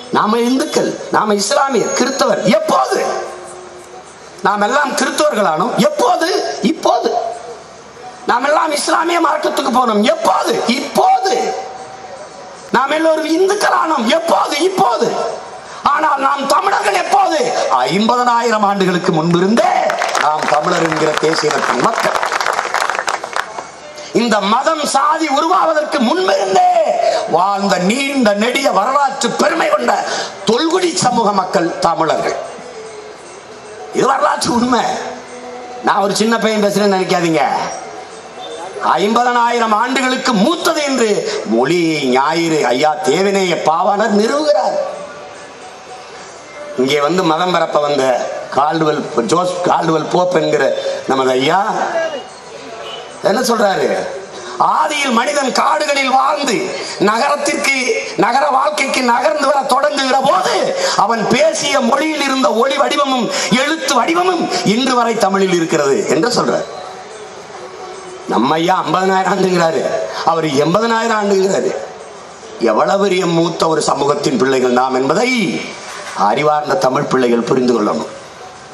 நாம இந்துக்கள் நாம இஸ்லாமியர் கிறிஸ்தவர் எப்போது நாம் எல்லாம் கிறிஸ்தவர்களானோம் எப்போது இப்போது நாம் எல்லாம் இஸ்லாமிய மார்க்கத்துக்கு போனோம் எப்போது இப்போது நாம் எல்லோரும் இந்துக்களானோம் எப்போது இப்போது ஆனால் நாம் தமிழர்கள் எப்போது ஐம்பதனாயிரம் ஆண்டுகளுக்கு முன்பிருந்தே நாம் தமிழர் என்கிற தேசிய இனத்தின் மக்கள் இந்த மதம் சாதி உருவாவதற்கு முன்பிருந்தே வாழ்ந்த நீண்ட நெடிய வரலாற்று பெருமை கொண்ட தொல்குடி சமூக மக்கள் தமிழர்கள் இது வரலாற்று உண்மை நான் ஒரு சின்ன பையன் பேசுறேன்னு நினைக்காதீங்க ஐம்பதனாயிரம் ஆண்டுகளுக்கு மூத்தது என்று மொழி ஞாயிறு ஐயா தேவினேய பாவாணர் நிறுவுகிறார் இங்கே வந்து மதம் பரப்ப வந்த கால்டுவல் ஜோஸ் கால்டுவல் போப் என்கிற நமது ஐயா என்ன சொல்றாரு ஆதியில் மனிதன் காடுகளில் வாழ்ந்து நகரத்திற்கு நகர வாழ்க்கைக்கு நகர்ந்து வர தொடங்குகிற போது அவன் பேசிய மொழியில் இருந்த ஒளி வடிவமும் எழுத்து வடிவமும் இன்று வரை தமிழில் இருக்கிறது என்று சொல்றார் நம்ம ஐயா ஐம்பதனாயிரம் ஆண்டுங்கிறாரு அவர் எண்பதனாயிரம் ஆண்டுங்கிறாரு எவ்வளவு பெரிய மூத்த ஒரு சமூகத்தின் பிள்ளைகள் நாம் என்பதை அறிவார்ந்த தமிழ் பிள்ளைகள் புரிந்து கொள்ளணும்